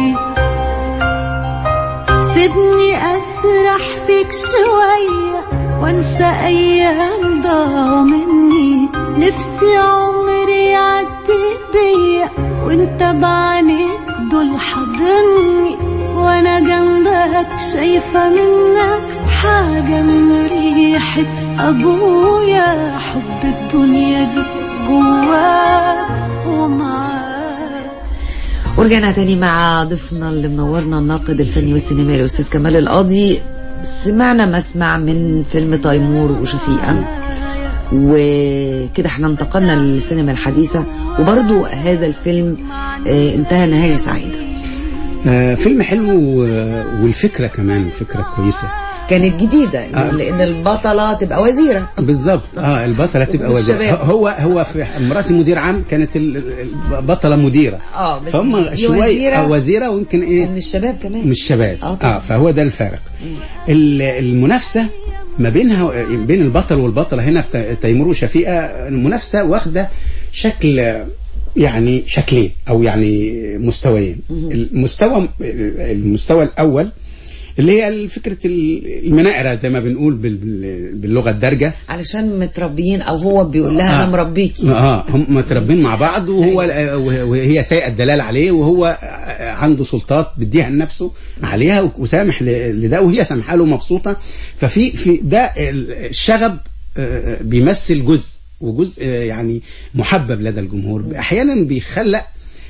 سيبني اسرح فيك شوية وانسى ايام ضاعوا مني نفسي عمري يعدي بيا وانت بعينيك دول حاضني وانا جنبك شايفة منك حاجة من ريحة ابويا حب الدنيا دي جواك ومعاك ورجعنا تاني مع ضيفنا اللي منورنا الناقد الفني والسينمائي الاستاذ كمال القاضي سمعنا مسمع من فيلم تيمور وشفيقة وكده احنا انتقلنا للسينما الحديثة وبرضو هذا الفيلم آه، انتهى نهاية سعيدة آه فيلم حلو و- والفكره كمان فكره كويسه كانت جديدة آه. لأن البطلة تبقى وزيرة بالظبط اه البطله تبقى وزيره والشباب. هو هو في مراتي مدير عام كانت ال- ال- البطله مديره اه بس فهم دي شويه وزيرة آه، وزيره ويمكن ايه من الشباب كمان من الشباب اه طبعا. اه فهو ده الفارق ال- المنافسه ما بينها بين البطل والبطله هنا في ت- تيمور وشفيقه المنافسه واخده شكل يعني شكلين او يعني مستويين المستوى المستوى الاول اللي هي فكره ال- المناقره زي ما بنقول بال- بال- باللغه الدارجه علشان متربيين او هو بيقول لها انا مربيكي اه هم متربين مع بعض وهو وهي سيئه الدلال عليه وهو عنده سلطات بيديها لنفسه عليها وسامح ل- لده وهي سامحه له مبسوطه ففي في ده الشغب آه، بيمثل جزء وجزء آه، يعني محبب لدى الجمهور احيانا بيخلق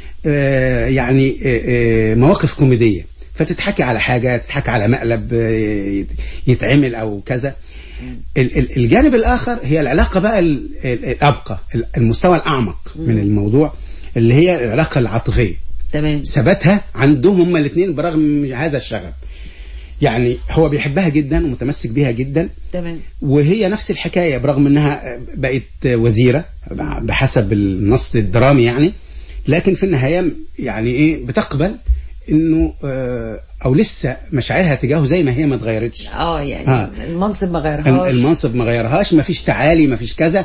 آه، يعني آه، آه، مواقف كوميديه فتضحكي على حاجه تضحكي على مقلب آه، يت- يتعمل او كذا ال- ال- الجانب الاخر هي العلاقه بقى ال- ال- الابقى ال- المستوى الاعمق من الموضوع اللي هي العلاقه العاطفيه تمام ثباتها عندهم هما الاثنين برغم من هذا الشغب يعني هو بيحبها جدا ومتمسك بيها جدا تمام وهي نفس الحكايه برغم انها بقت وزيره بحسب النص الدرامي يعني لكن في النهايه يعني ايه بتقبل انه آه، او لسه مشاعرها تجاهه زي ما هي ما اتغيرتش اه يعني آه. المنصب ما غيرهاش المنصب ما غيرهاش ما فيش تعالي ما فيش كذا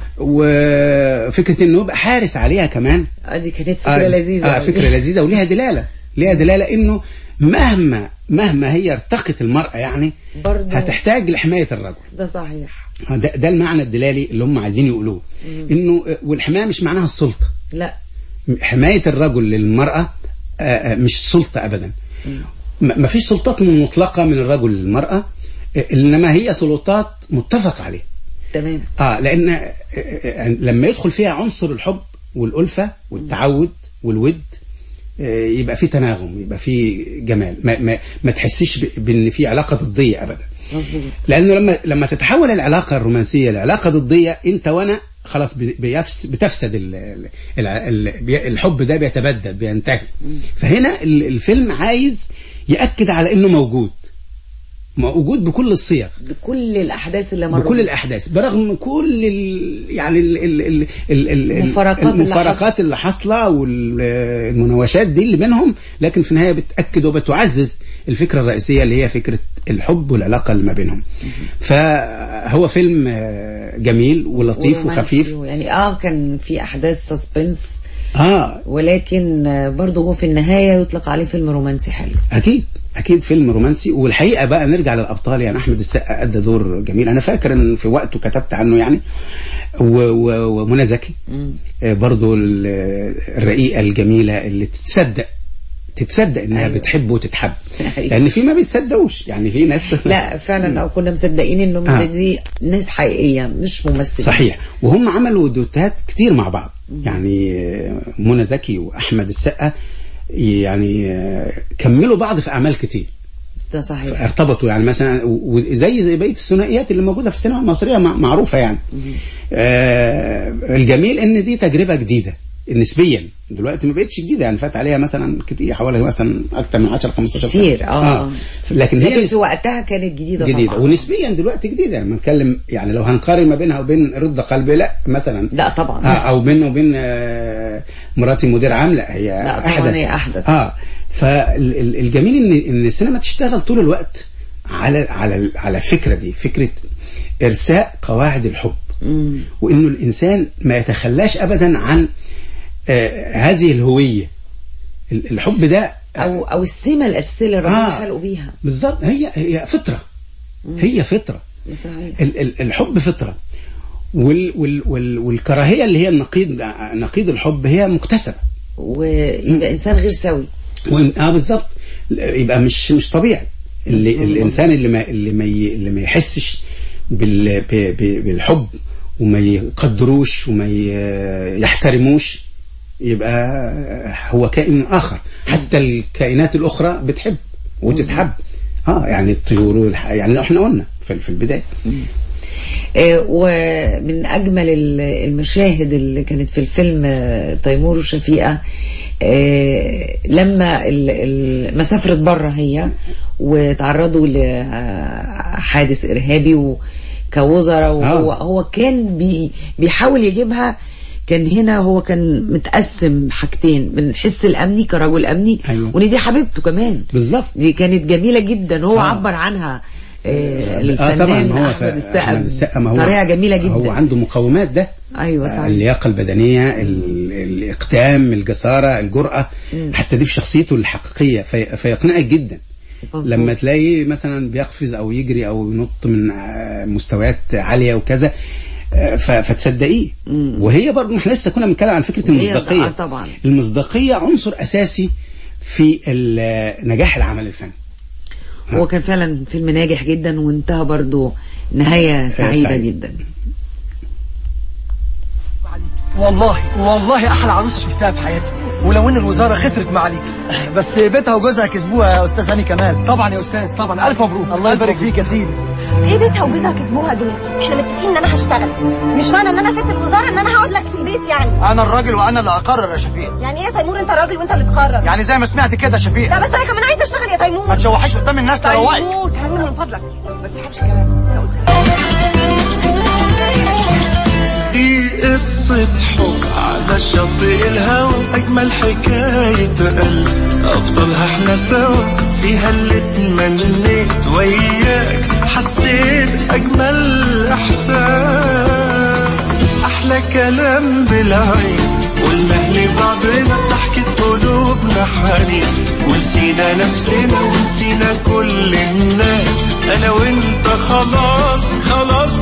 وفكره انه يبقى حارس عليها كمان آه، دي كانت فكره لذيذه آه أوي. فكره لذيذه وليها دلاله ليها دلاله انه مهما مهما هي ارتقت المراه يعني برضه هتحتاج لحمايه الرجل ده صحيح آه، ده, ده المعنى الدلالي اللي هم عايزين يقولوه انه آه، والحمايه مش معناها السلطه لا حمايه الرجل للمراه آه، آه، مش سلطه ابدا ما فيش سلطات مطلقه من الرجل للمراه آه، انما هي سلطات متفق عليها تمام اه لان آه، آه، لما يدخل فيها عنصر الحب والالفه والتعود والود آه، يبقى في تناغم يبقى في جمال ما, ما, ما تحسيش ب- بان في علاقه ضديه ابدا مظبوط لانه لما لما تتحول العلاقه الرومانسيه لعلاقه ضديه انت وانا خلاص بي- بيفس بتفسد ال ال ال ال بي- الحب ده بيتبدد بينتهي فهنا ال- الفيلم عايز ياكد على انه موجود موجود بكل الصيغ بكل الاحداث اللي مروا بكل بيها. الاحداث برغم كل ال يعني ال ال ال ال ال المفارقات اللي المفارقات اللي حاصله والمناوشات دي اللي بينهم لكن في النهايه بتاكد وبتعزز الفكره الرئيسيه اللي هي فكره الحب والعلاقه اللي ما بينهم فهو فيلم آه، جميل ولطيف ورومانسي وخفيف يعني اه كان في احداث سسبنس اه ولكن آه، برضه هو في النهايه يطلق عليه فيلم رومانسي حلو اكيد اكيد فيلم رومانسي والحقيقه بقى نرجع للابطال يعني احمد السقا ادى دور جميل انا فاكر ان في وقته كتبت عنه يعني و- و- ومنى زكي آه، برضو ال- الرقيقه الجميله اللي تتصدق تتصدق انها أيوة. بتحب وتتحب أيوة. لان في ما بيتصدقوش يعني في ناس لا فعلا لو كنا مصدقين انهم آه. دي ناس حقيقيه مش ممثلين صحيح وهم عملوا دوتات كتير مع بعض يعني آه، منى زكي واحمد السقا يعني آه، كملوا بعض في اعمال كتير ده صحيح ارتبطوا يعني مثلا و- وزي زي بقيه الثنائيات اللي موجوده في السينما المصريه مع- معروفه يعني آه الجميل ان دي تجربه جديده نسبيا دلوقتي ما بقتش جديده يعني فات عليها مثلا كتير حوالي مثلا اكتر من 10 15 سنه كتير اه, لكن هي لكن في وقتها كانت جديده جديده طبعا ونسبيا دلوقتي جديده يعني بنتكلم يعني لو هنقارن ما بينها وبين رد قلبي لا مثلا لا طبعا آه او بينه وبين آه مراتي مدير عام لا هي لا طبعا احدث هي أحدث. اه فالجميل ان ان السينما تشتغل طول الوقت على على على الفكره دي فكره ارساء قواعد الحب مم. وانه الانسان ما يتخلاش ابدا عن آه هذه الهويه ال- الحب ده او او السمه الاساسيه اللي ربنا آه. خلقوا بيها بالظبط هي هي فطره هي فطره صحيح ال- ال- الحب فطره وال وال وال والكراهيه اللي هي النقيض نقيض الحب هي مكتسبه ويبقى انسان غير سوي وإن- اه بالظبط يبقى مش مش طبيعي اللي الانسان اللي ما اللي ما ي- اللي ما يحسش بال ب- ب- بالحب وما يقدروش وما ي- يحترموش يبقى هو كائن اخر حتى الكائنات الاخرى بتحب وتتحب اه يعني الطيور والح... يعني احنا قلنا في في البدايه آه، ومن اجمل ال- المشاهد اللي كانت في الفيلم آه، تيمور وشفيقه آه، لما ال- ال- ما سافرت بره هي وتعرضوا لحادث ارهابي وكوزراء وهو آه. هو كان بي بيحاول يجيبها كان هنا هو كان متقسم حاجتين من الحس الامني كرجل امني أيوة. وان دي حبيبته كمان بالظبط دي كانت جميله جدا هو آه. عبر عنها آه اه الفنان طبعا هو احمد السقا أحمد السقا ما هو بطريقه جميله جدا هو عنده مقومات ده ايوه صحيح اللياقه البدنيه ال- الاقدام الجساره الجراه حتى دي في شخصيته الحقيقيه في فيقنعك جدا مظبوط. لما تلاقيه مثلا بيقفز او يجري او ينط من آه، مستويات عاليه وكذا آه، ف- فتصدقيه وهي برضه احنا لسه كنا بنتكلم عن فكره وهي- المصداقيه آه، طبعا. المصداقيه عنصر اساسي في ال- نجاح العمل الفني هو كان فعلا فيلم ناجح جدا وانتهى برضو نهاية سعيدة سعيد. جدا والله والله احلى عروسه شفتها في حياتي ولو ان الوزاره خسرت معاليك بس بيتها وجوزها كسبوها يا استاذ هاني كمال طبعا يا استاذ طبعا الف مبروك الله يبارك فيك يا سيدي ايه بيتها وجوزها كسبوها دول احنا متفقين ان انا هشتغل مش معنى ان انا ست الوزاره ان انا هقعد لك في البيت يعني انا الراجل وانا اللي اقرر يا شفيق يعني ايه يا تيمور انت راجل وانت اللي تقرر يعني زي ما سمعت كده يا شفيق لا بس انا كمان عايزه اشتغل يا تيمور ما تشوحيش قدام الناس تروقي تيمور تيمور من فضلك ما تسحبش كلام دي قصة حب على شاطئ الهوى أجمل حكاية قلب أفضلها احنا سوا فيها اللي اتمنيت وياك حسيت أجمل إحساس أحلى كلام بالعين قلنا لبعضنا ضحكة قلوبنا حنين ونسينا نفسنا ونسينا كل الناس أنا وأنت خلاص خلاص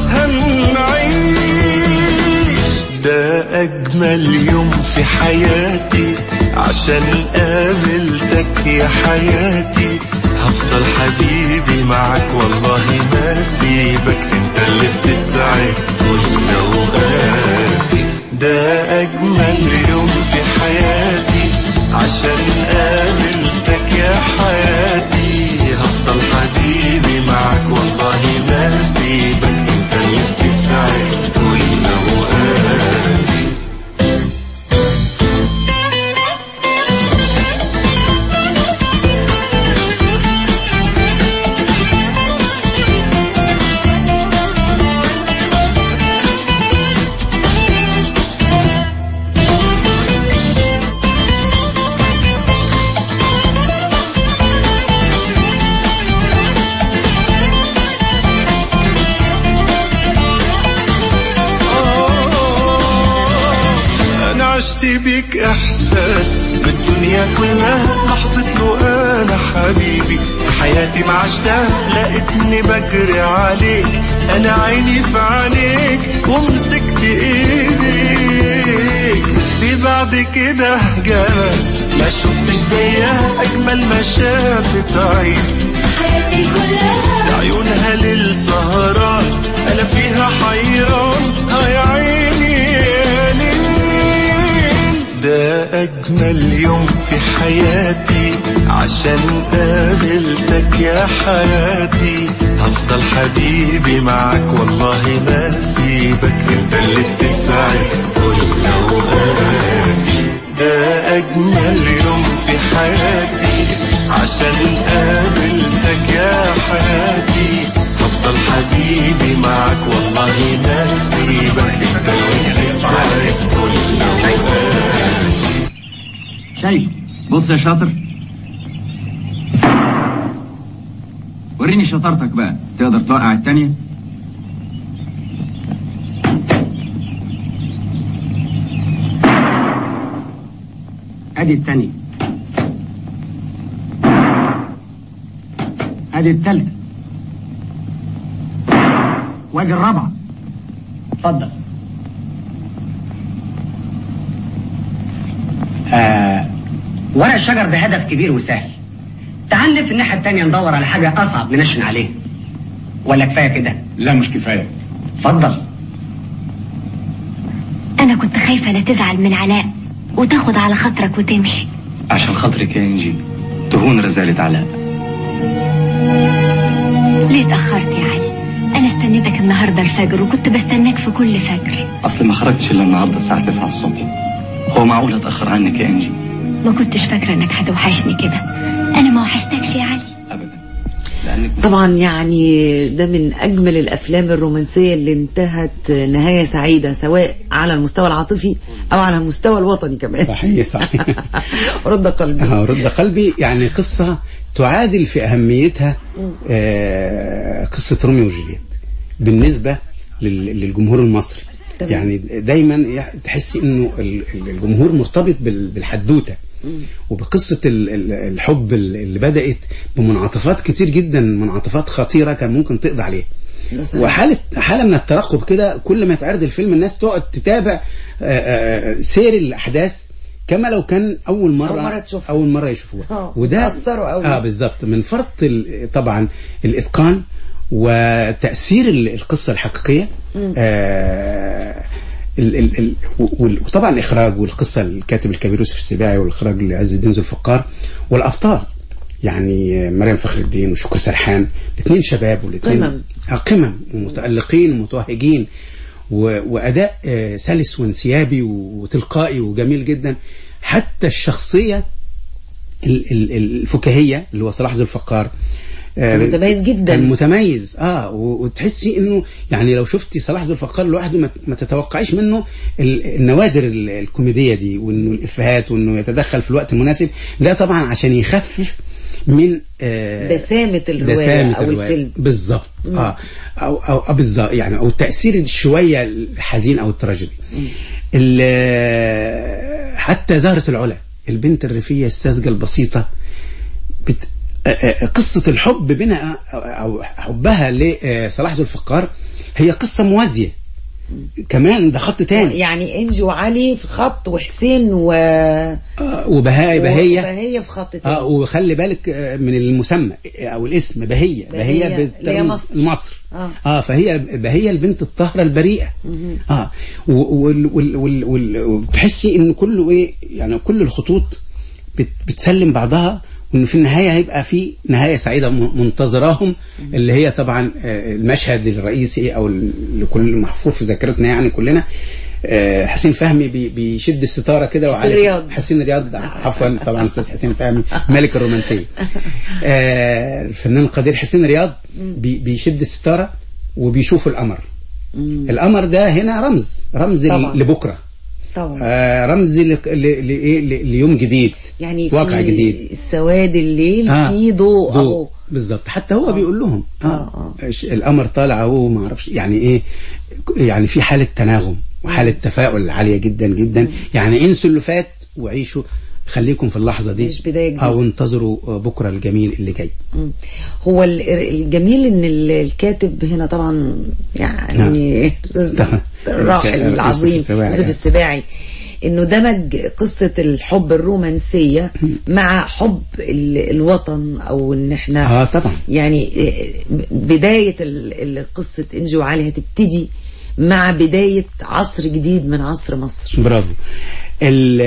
هنعيش ده أجمل يوم في حياتي عشان قابلتك يا حياتي هفضل حبيبي معاك والله ما سيبك انت اللي بتسعد كل اوقاتي ده اجمل يوم في حياتي عشان قابلتك يا حياتي هفضل حبيبي معاك والله ما سيبك انت اللي بتسعد كل اوقاتي انا عشت بيك احساس بالدنيا كلها لحظة له انا حبيبي حياتي ما عشتها لقيتني بجري عليك انا عيني في عينيك ومسكت ايديك في بعد كده جمال ما شفتش زيها اجمل ما شافت عين حياتي كلها عيونها للسهران انا فيها حيران هاي عيني يا ليل ده اجمل يوم في حياتي عشان قابلتك يا حياتي هفضل حبيبي معاك والله ما سيبك انت اللي بتسعد كل اوقاتي ده اجمل يوم في حياتي عشان قابلتك يا حياتي هفضل حبيبي معاك والله ما سيبك انت اللي بتسعد كل اوقاتي شايف بص يا شاطر وريني شطارتك بقى تقدر توقع التانية ادي التانية ادي التالتة وادي الرابعة اتفضل آه ورق الشجر ده هدف كبير وسهل تعال نلف الناحية التانية ندور على حاجة أصعب ننشن عليها ولا كفاية كده؟ لا مش كفاية اتفضل أنا كنت خايفة لا تزعل من علاء وتاخد على خاطرك وتمشي عشان خاطرك يا انجي تهون رزالة علاء ليه اتأخرت يا علي أنا استنيتك النهاردة الفجر وكنت بستناك في كل فجر اصل ما خرجتش الا النهارده الساعة 9 الصبح هو معقول اتأخر عنك يا انجي ما كنتش فاكرة إنك هتوحشني كده أنا ما وحشتكش يا علي طبعا يعني ده من أجمل الأفلام الرومانسية اللي انتهت نهاية سعيدة سواء على المستوى العاطفي أو على المستوى الوطني كمان صحيح صحيح رد قلبي آه، رد قلبي يعني قصة تعادل في أهميتها آه، قصة روميو وجولييت بالنسبة لل- للجمهور المصري تمام. يعني دايما يح- تحسي انه ال- ال- الجمهور مرتبط بال- بالحدوته وبقصه ال- ال- الحب اللي بدات بمنعطفات كتير جدا منعطفات خطيره كان ممكن تقضي عليها ده صحيح. وحاله حاله من الترقب كده كل ما يتعرض الفيلم الناس تقعد تتابع آه، آه، سير الاحداث كما لو كان اول مره أول مرة تشوفها. اول مره يشوفوها آه، وده تأثروا أوي. اه بالظبط من فرط ال- طبعا الاتقان وتاثير ال- القصه الحقيقيه مم. آه ال ال ال وال- وطبعا الاخراج والقصه الكاتب الكبير يوسف السباعي والاخراج لعز الدين ذو الفقار والابطال يعني آه، مريم فخر الدين وشكر سرحان الاثنين شباب والاثنين قمم. آه، قمم ومتالقين ومتوهجين و- واداء آه، سلس وانسيابي وتلقائي وجميل جدا حتى الشخصيه ال- ال- الفكاهيه اللي هو صلاح ذو الفقار آه، متميز جدا. كان متميز اه و- وتحسي انه يعني لو شفتي صلاح ذو الفقار لوحده ما- ما تتوقعيش منه ال- النوادر ال- الكوميديه دي وانه الافيهات وانه يتدخل في الوقت المناسب ده طبعا عشان يخفف من آه دسامة الرواية دسامة أو الرواية. الفيلم. بالظبط مم. اه او او أو بالظبط يعني او التاثير شويه الحزين او التراجيدي ال- حتى زهرة العلا البنت الريفية الساذجة البسيطة بت... آه، آه، قصة الحب بينها أو حبها لصلاح ذو الفقار هي قصة موازية كمان ده خط تاني يعني انجي وعلي في خط وحسين و وبهاء بهية وبهية في خط تاني اه وخلي بالك آه، من المسمى او الاسم بهية بهية، بهية اللي هي مصر. مصر آه. اه فهي بهية البنت الطاهرة البريئة اه و- وال- وال- وال- وال- وبتحسي ان كله ايه يعني كل الخطوط بت بتسلم بعضها وان في النهايه هيبقى في نهايه سعيده م- منتظراهم اللي هي طبعا آه، المشهد الرئيسي او اللي كل محفور في ذاكرتنا يعني كلنا آه، حسين فهمي بي- بيشد الستاره كده وعلى رياض. حسين رياض عفوا طبعا الاستاذ حسين فهمي ملك الرومانسيه آه، الفنان القدير حسين رياض بي- بيشد الستاره وبيشوف القمر القمر ده هنا رمز رمز ل- طبعاً. لبكره طبعا آه، رمز ل- ل- لإيه؟ ل- ليوم جديد يعني واقع في جديد سواد الليل آه، في ضوء اهو بالظبط حتى هو بيقول لهم آه. إيش القمر طالع اهو ما اعرفش يعني ايه يعني في حاله تناغم وحاله تفاؤل عاليه جدا جدا يعني انسوا اللي فات وعيشوا خليكم في اللحظه دي مش بداية جديدة. او انتظروا آه، بكره الجميل اللي جاي مم. هو ال- الجميل ان ال- الكاتب هنا طبعا يعني أستاذ الراحل يوسف العظيم السباعي. يوسف السباعي انه دمج قصة الحب الرومانسية مع حب ال- الوطن او ان احنا اه طبعا يعني إيه، بداية ال- ال- قصة انجي وعلي هتبتدي مع بداية عصر جديد من عصر مصر برافو ال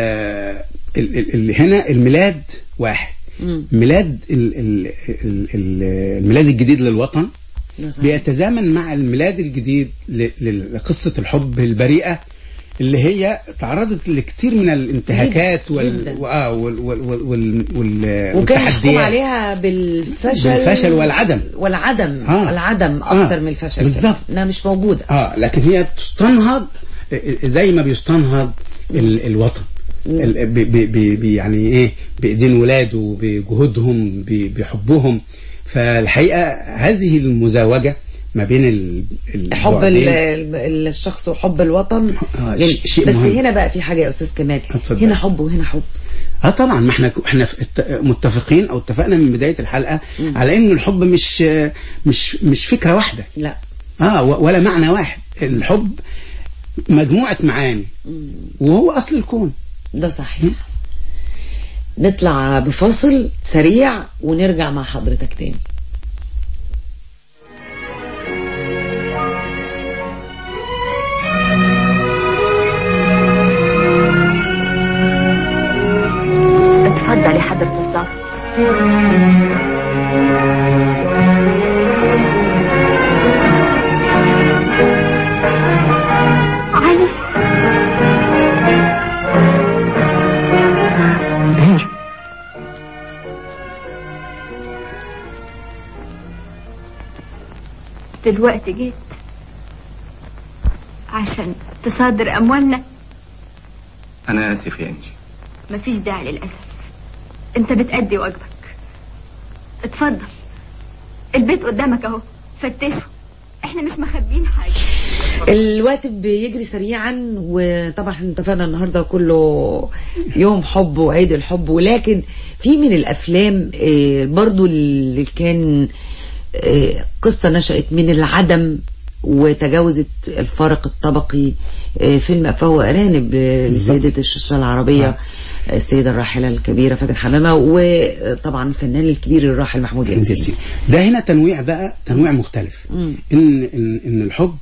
ال- ال- ال- هنا الميلاد واحد مم. ميلاد ال- ال- ال- ال- الميلاد الجديد للوطن ده صحيح. بيتزامن مع الميلاد الجديد ل- ل- لقصة الحب البريئة اللي هي تعرضت لكثير من الانتهاكات وال جداً. وآه وال وال وال وال وال وكان محكوم والتحديات. عليها بالفشل بالفشل والعدم. والعدم آه. العدم آه. اكتر من الفشل بالظبط. انها مش موجودة اه لكن هي بتستنهض زي ما بيستنهض ال- الوطن ال- ب- ب- ب- ب- يعني ايه بايدين ولاده بجهودهم ب- بحبهم فالحقيقه هذه المزاوجه ما بين ال- حب ال- البعدين ال- الشخص وحب الوطن آه، يعني ش- شيء بس مهم. هنا بقى في حاجة يا أستاذ كمال اتفضل. هنا حب وهنا حب اه طبعا ما احنا احنا في- ات- متفقين او اتفقنا من بدايه الحلقه على ان الحب مش مش مش فكره واحده لا اه و- ولا معنى واحد الحب مجموعه معاني وهو اصل الكون ده صحيح نطلع بفاصل سريع ونرجع مع حضرتك تاني اتفضل يا حضرة الضابط علي دلوقتي جيت عشان تصادر أموالنا أنا آسف يا إنجي مفيش داعي للأسف انت بتأدي واجبك اتفضل البيت قدامك اهو فتشه احنا مش مخبيين حاجة الوقت بيجري سريعا وطبعا احنا اتفقنا النهارده كله يوم حب وعيد الحب ولكن في من الافلام آه، برضو اللي كان آه، قصه نشأت من العدم وتجاوزت الفارق الطبقي آه، فيلم أفواه وأرانب آه، لسيدة الشاشة العربية السيدة الراحلة الكبيرة فاتن حمامة وطبعا الفنان الكبير الراحل محمود ياسين ياسين ده هنا تنويع بقى تنويع مختلف مم. ان ان, إن الحب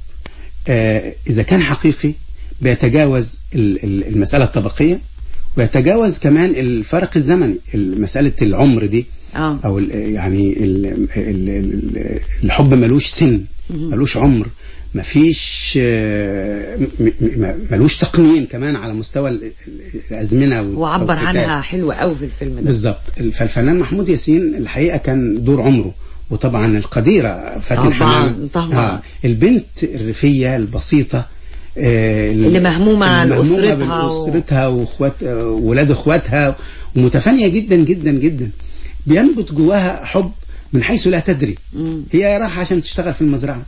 آه اذا كان حقيقي بيتجاوز ال- ال- المساله الطبقيه ويتجاوز كمان الفرق الزمني مساله العمر دي آه. او ال- يعني ال ال ال الحب ملوش سن مهم. ملوش عمر مفيش آه، م- م- ملوش تقنين كمان على مستوى ال- ال- الازمنه وعبر والكتاب. عنها حلوة قوي في الفيلم ده بالظبط فالفنان محمود ياسين الحقيقه كان دور عمره وطبعا القديره فاتن طبعاً، حمام طبعاً. آه البنت الريفيه البسيطه آه اللي مهمومة عن اللي مهمومة أسرتها و- بأسرتها واخوات آه، ولاد اخواتها ومتفانيه جدا جدا جدا بينبت جواها حب من حيث لا تدري مم. هي رايحه عشان تشتغل في المزرعه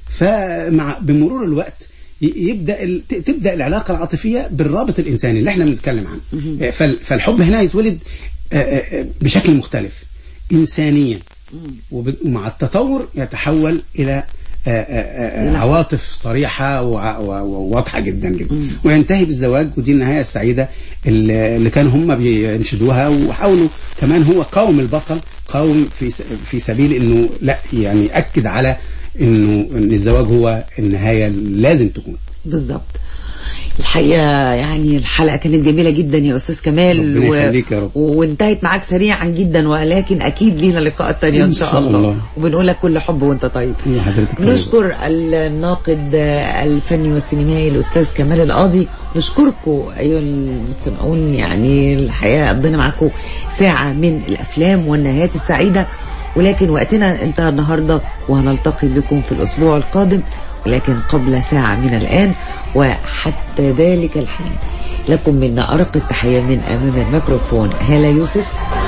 فمع بمرور الوقت ي- يبدا ال- ت- تبدا العلاقه العاطفيه بالرابط الانساني اللي احنا بنتكلم عنه آه، فال- فالحب هنا يتولد آه، آه، آه، بشكل مختلف انسانيا وب- ومع التطور يتحول الى آه، آه، آه، عواطف صريحة وع- و- وواضحة جدا جدا وينتهي بالزواج ودي النهاية السعيدة اللي اللي كانوا هم بينشدوها وحاولوا كمان هو قوم البطل قوم في س- في سبيل انه لا يعني اكد على انه ان الزواج هو النهاية اللي لازم تكون بالظبط الحقيقة يعني الحلقة كانت جميلة جدا يا أستاذ كمال ربنا يخليك يا رب. وانتهت معاك سريعا جدا ولكن أكيد لينا لقاءات تانية إن إن شاء شاء الله, الله. وبنقول لك كل حب وأنت طيب يا حضرتك طيبة. نشكر الناقد الفني والسينمائي الأستاذ كمال القاضي نشكركم أيها المستمعون يعني الحقيقة قضينا معاكم ساعة من الأفلام والنهايات السعيدة ولكن وقتنا انتهى النهاردة وهنلتقي بكم في الأسبوع القادم ولكن قبل ساعة من الآن وحتى ذلك الحين لكم منا أرق التحية من أمام الميكروفون هالة يوسف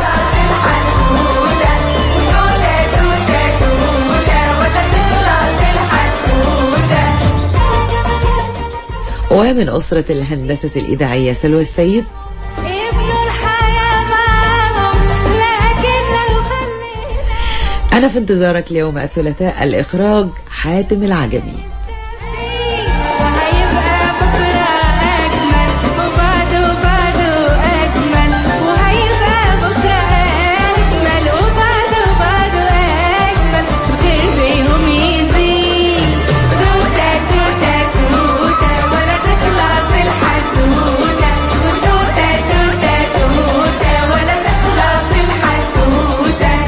ومن أسرة الهندسة الإذاعية سلوى السيد أنا في انتظارك اليوم الثلاثاء الإخراج حاتم العجمي وبعده بعده أجمل وهيبقى بكرة أجمل وبعده بعده أجمل الخير فيهم يزيد توتة توتة توتة ولا تخلص الحدوتة توتة توتة توتة ولا تخلص الحدوتة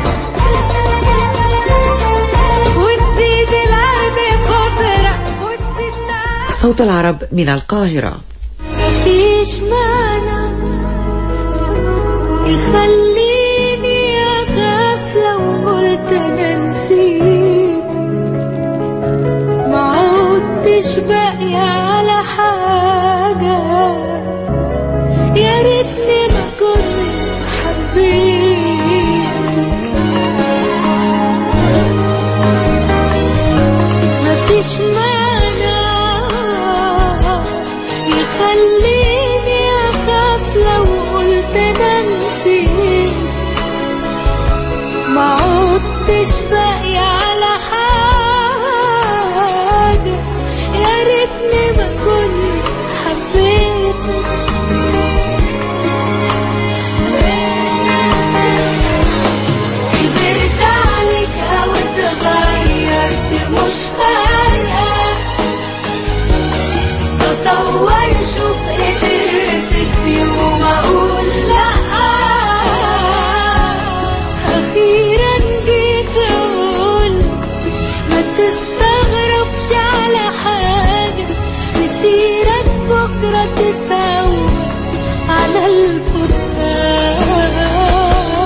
وتزيد العهد خضرة وتزيد صوت العرب من القاهرة مفيش معنى يخليني أخاف لو قلت أنا نسيت ما عدتش باقية على حاجة يا ريتني ما كنت حبيتك مفيش معنى يخليني أخاف لو قلت أنا نسيت ما عدتش باقية على حاجة يا ريتني ما كنت حبيتك كبرت عليك أو اتغيرت مش فارقة تصور شوف قدرت في يوم اقول لا اخيرا جيت اقول ما تستغربش على حاجة مسيرك بكرة تتهون